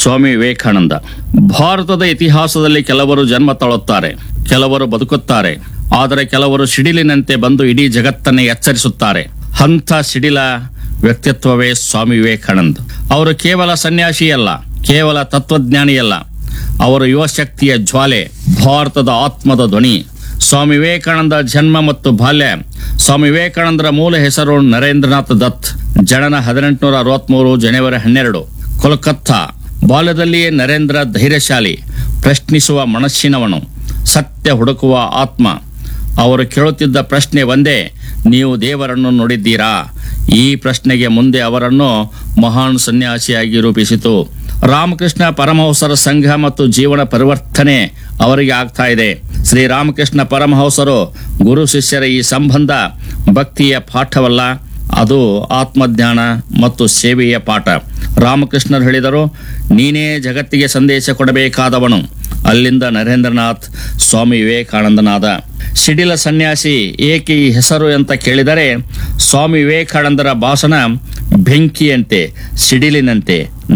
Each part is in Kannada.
ಸ್ವಾಮಿ ವಿವೇಕಾನಂದ ಭಾರತದ ಇತಿಹಾಸದಲ್ಲಿ ಕೆಲವರು ಜನ್ಮ ತಾಳುತ್ತಾರೆ ಕೆಲವರು ಬದುಕುತ್ತಾರೆ ಆದರೆ ಕೆಲವರು ಸಿಡಿಲಿನಂತೆ ಬಂದು ಇಡೀ ಜಗತ್ತನ್ನೇ ಎಚ್ಚರಿಸುತ್ತಾರೆ ಅಂಥ ಸಿಡಿಲ ವ್ಯಕ್ತಿತ್ವವೇ ಸ್ವಾಮಿ ವಿವೇಕಾನಂದ್ ಅವರು ಕೇವಲ ಸನ್ಯಾಸಿಯಲ್ಲ ಕೇವಲ ತತ್ವಜ್ಞಾನಿಯಲ್ಲ ಅವರು ಯುವ ಶಕ್ತಿಯ ಜ್ವಾಲೆ ಭಾರತದ ಆತ್ಮದ ಧ್ವನಿ ಸ್ವಾಮಿ ವಿವೇಕಾನಂದ ಜನ್ಮ ಮತ್ತು ಬಾಲ್ಯ ಸ್ವಾಮಿ ವಿವೇಕಾನಂದರ ಮೂಲ ಹೆಸರು ನರೇಂದ್ರನಾಥ್ ದತ್ ಜನನ ಹದಿನೆಂಟುನೂರ ಅರವತ್ಮೂರು ಜನವರಿ ಹನ್ನೆರಡು ಕೋಲ್ಕತ್ತಾ ಬಾಲ್ಯದಲ್ಲಿಯೇ ನರೇಂದ್ರ ಧೈರ್ಯಶಾಲಿ ಪ್ರಶ್ನಿಸುವ ಮನಸ್ಸಿನವನು ಸತ್ಯ ಹುಡುಕುವ ಆತ್ಮ ಅವರು ಕೇಳುತ್ತಿದ್ದ ಪ್ರಶ್ನೆ ಒಂದೇ ನೀವು ದೇವರನ್ನು ನೋಡಿದ್ದೀರಾ ಈ ಪ್ರಶ್ನೆಗೆ ಮುಂದೆ ಅವರನ್ನು ಮಹಾನ್ ಸನ್ಯಾಸಿಯಾಗಿ ರೂಪಿಸಿತು ರಾಮಕೃಷ್ಣ ಪರಮಹಂಸರ ಸಂಘ ಮತ್ತು ಜೀವನ ಪರಿವರ್ತನೆ ಅವರಿಗೆ ಆಗ್ತಾ ಇದೆ ಶ್ರೀರಾಮಕೃಷ್ಣ ಪರಮಹಂಸರು ಗುರು ಶಿಷ್ಯರ ಈ ಸಂಬಂಧ ಭಕ್ತಿಯ ಪಾಠವಲ್ಲ ಅದು ಆತ್ಮಜ್ಞಾನ ಮತ್ತು ಸೇವೆಯ ಪಾಠ ರಾಮಕೃಷ್ಣರು ಹೇಳಿದರು ನೀನೇ ಜಗತ್ತಿಗೆ ಸಂದೇಶ ಕೊಡಬೇಕಾದವನು ಅಲ್ಲಿಂದ ನರೇಂದ್ರನಾಥ್ ಸ್ವಾಮಿ ವಿವೇಕಾನಂದನಾದ ಸಿಡಿಲ ಸನ್ಯಾಸಿ ಏಕೆ ಈ ಹೆಸರು ಅಂತ ಕೇಳಿದರೆ ಸ್ವಾಮಿ ವಿವೇಕಾನಂದರ ಭಾಷಣ ಬೆಂಕಿಯಂತೆ ಸಿಡಿಲಿನಂತೆ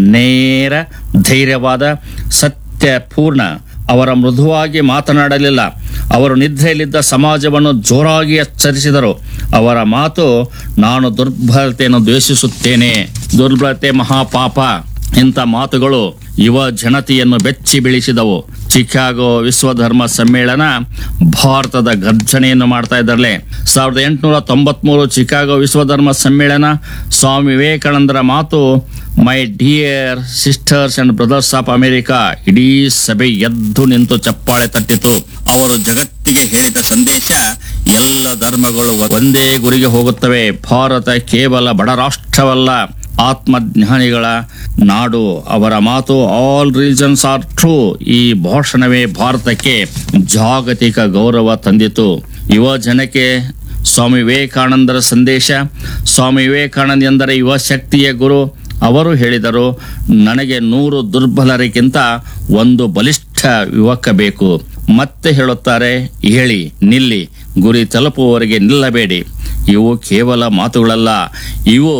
ನೇರ ಧೈರ್ಯವಾದ ಸತ್ಯಪೂರ್ಣ ಅವರ ಮೃದುವಾಗಿ ಮಾತನಾಡಲಿಲ್ಲ ಅವರು ನಿದ್ರೆಯಲ್ಲಿದ್ದ ಸಮಾಜವನ್ನು ಜೋರಾಗಿ ಎಚ್ಚರಿಸಿದರು ಅವರ ಮಾತು ನಾನು ದುರ್ಬಲತೆಯನ್ನು ದ್ವೇಷಿಸುತ್ತೇನೆ ದುರ್ಬಲತೆ ಮಹಾಪಾಪ ಇಂಥ ಮಾತುಗಳು ಯುವ ಜನತೆಯನ್ನು ಬೆಚ್ಚಿ ಬೀಳಿಸಿದವು ಚಿಕಾಗೋ ವಿಶ್ವಧರ್ಮ ಸಮ್ಮೇಳನ ಭಾರತದ ಗರ್ಜನೆಯನ್ನು ಮಾಡ್ತಾ ಇದ್ದಾರಲೆ ಸಾವಿರದ ಎಂಟುನೂರ ತೊಂಬತ್ಮೂರು ಚಿಕಾಗೋ ವಿಶ್ವಧರ್ಮ ಸಮ್ಮೇಳನ ಸ್ವಾಮಿ ವಿವೇಕಾನಂದರ ಮಾತು my dear sisters and brothers of America ಇಡೀ ಸಭೆ ಎದ್ದು ನಿಂತು ಚಪ್ಪಾಳೆ ತಟ್ಟಿತು ಅವರು ಜಗತ್ತಿಗೆ ಹೇಳಿದ ಸಂದೇಶ ಎಲ್ಲ ಧರ್ಮಗಳು ಒಂದೇ ಗುರಿಗೆ ಹೋಗುತ್ತವೆ ಭಾರತ ಕೇವಲ ಬಡ ರಾಷ್ಟ್ರವಲ್ಲ ಆತ್ಮಜ್ಞಾನಿಗಳ ನಾಡು ಅವರ ಮಾತು ಆಲ್ ರೀಸನ್ಸ್ ಆರ್ ಟ್ರೂ ಈ ಭಾಷಣವೇ ಭಾರತಕ್ಕೆ ಜಾಗತಿಕ ಗೌರವ ತಂದಿತು ಯುವ ಜನಕ್ಕೆ ಸ್ವಾಮಿ ವಿವೇಕಾನಂದರ ಸಂದೇಶ ಸ್ವಾಮಿ ವಿವೇಕಾನಂದ ಎಂದರೆ ಯುವ ಶಕ್ತಿಯ ಗುರು ಅವರು ಹೇಳಿದರು ನನಗೆ ನೂರು ದುರ್ಬಲರಿಗಿಂತ ಒಂದು ಬಲಿಷ್ಠ ಯುವಕ ಬೇಕು ಮತ್ತೆ ಹೇಳುತ್ತಾರೆ ಹೇಳಿ ನಿಲ್ಲಿ ಗುರಿ ತಲುಪುವವರೆಗೆ ನಿಲ್ಲಬೇಡಿ ಇವು ಕೇವಲ ಮಾತುಗಳಲ್ಲ ಇವು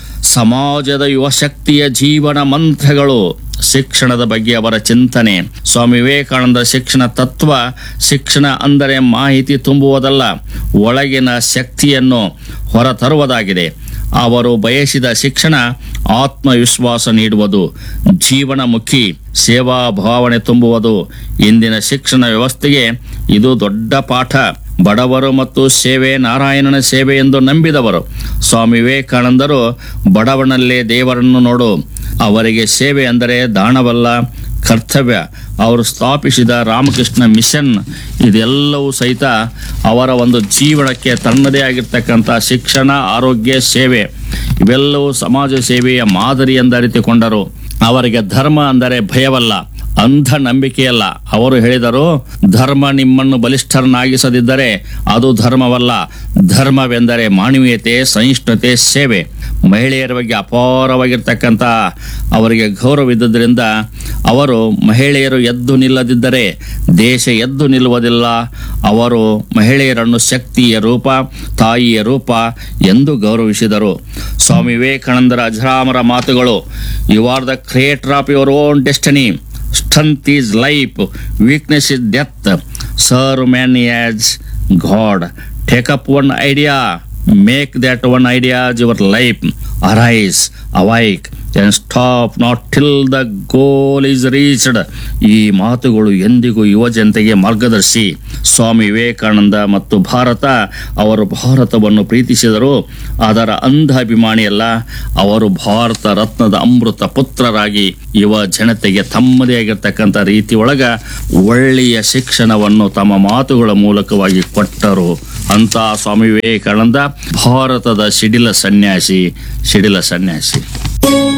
ಸಮಾಜದ ಯುವ ಶಕ್ತಿಯ ಜೀವನ ಮಂತ್ರಗಳು ಶಿಕ್ಷಣದ ಬಗ್ಗೆ ಅವರ ಚಿಂತನೆ ಸ್ವಾಮಿ ವಿವೇಕಾನಂದ ಶಿಕ್ಷಣ ತತ್ವ ಶಿಕ್ಷಣ ಅಂದರೆ ಮಾಹಿತಿ ತುಂಬುವುದಲ್ಲ ಒಳಗಿನ ಶಕ್ತಿಯನ್ನು ಹೊರತರುವುದಾಗಿದೆ ಅವರು ಬಯಸಿದ ಶಿಕ್ಷಣ ಆತ್ಮವಿಶ್ವಾಸ ನೀಡುವುದು ಜೀವನಮುಖಿ ಸೇವಾ ಭಾವನೆ ತುಂಬುವುದು ಇಂದಿನ ಶಿಕ್ಷಣ ವ್ಯವಸ್ಥೆಗೆ ಇದು ದೊಡ್ಡ ಪಾಠ ಬಡವರು ಮತ್ತು ಸೇವೆ ನಾರಾಯಣನ ಸೇವೆ ಎಂದು ನಂಬಿದವರು ಸ್ವಾಮಿ ವಿವೇಕಾನಂದರು ಬಡವನಲ್ಲೇ ದೇವರನ್ನು ನೋಡು ಅವರಿಗೆ ಸೇವೆ ಅಂದರೆ ದಾನವಲ್ಲ ಕರ್ತವ್ಯ ಅವರು ಸ್ಥಾಪಿಸಿದ ರಾಮಕೃಷ್ಣ ಮಿಷನ್ ಇದೆಲ್ಲವೂ ಸಹಿತ ಅವರ ಒಂದು ಜೀವನಕ್ಕೆ ತನ್ನದೇ ಆಗಿರ್ತಕ್ಕಂಥ ಶಿಕ್ಷಣ ಆರೋಗ್ಯ ಸೇವೆ ಇವೆಲ್ಲವೂ ಸಮಾಜ ಸೇವೆಯ ಮಾದರಿ ಎಂದರಿತುಕೊಂಡರು ಅವರಿಗೆ ಧರ್ಮ ಅಂದರೆ ಭಯವಲ್ಲ ಅಂಧ ನಂಬಿಕೆಯಲ್ಲ ಅವರು ಹೇಳಿದರು ಧರ್ಮ ನಿಮ್ಮನ್ನು ಬಲಿಷ್ಠರನ್ನಾಗಿಸದಿದ್ದರೆ ಅದು ಧರ್ಮವಲ್ಲ ಧರ್ಮವೆಂದರೆ ಮಾನವೀಯತೆ ಸಹಿಷ್ಣುತೆ ಸೇವೆ ಮಹಿಳೆಯರ ಬಗ್ಗೆ ಅಪಾರವಾಗಿರ್ತಕ್ಕಂಥ ಅವರಿಗೆ ಗೌರವವಿದ್ದುದರಿಂದ ಅವರು ಮಹಿಳೆಯರು ಎದ್ದು ನಿಲ್ಲದಿದ್ದರೆ ದೇಶ ಎದ್ದು ನಿಲ್ಲುವುದಿಲ್ಲ ಅವರು ಮಹಿಳೆಯರನ್ನು ಶಕ್ತಿಯ ರೂಪ ತಾಯಿಯ ರೂಪ ಎಂದು ಗೌರವಿಸಿದರು ಸ್ವಾಮಿ ವಿವೇಕಾನಂದರ ಅಜರಾಮರ ಮಾತುಗಳು you are the creator of your own destiny strength is life, weakness is death. Serve man as God. Take up one idea, make that one idea as your life. Arise, awake, and stop not till the goal is reached. ಈ ಮಾತುಗಳು ಎಂದಿಗೂ ಯುವ ಜನತೆಗೆ ಮಾರ್ಗದರ್ಶಿ ಸ್ವಾಮಿ ವಿವೇಕಾನಂದ ಮತ್ತು ಭಾರತ ಅವರು ಭಾರತವನ್ನು ಪ್ರೀತಿಸಿದರು ಅದರ ಅಂಧ ಅಭಿಮಾನಿಯಲ್ಲ ಅವರು ಭಾರತ ರತ್ನದ ಅಮೃತ ಪುತ್ರರಾಗಿ ಯುವ ಜನತೆಗೆ ತಮ್ಮದೇ ಆಗಿರ್ತಕ್ಕಂಥ ರೀತಿ ಒಳಗ ಒಳ್ಳೆಯ ಶಿಕ್ಷಣವನ್ನು ತಮ್ಮ ಮಾತುಗಳ ಮೂಲಕವಾಗಿ ಕೊಟ್ಟರು ಅಂತ ಸ್ವಾಮಿ ವಿವೇಕಾನಂದ ಭಾರತದ ಸಿಡಿಲ ಸನ್ಯಾಸಿ ಸಿಡಿಲ ಸನ್ಯಾಸಿ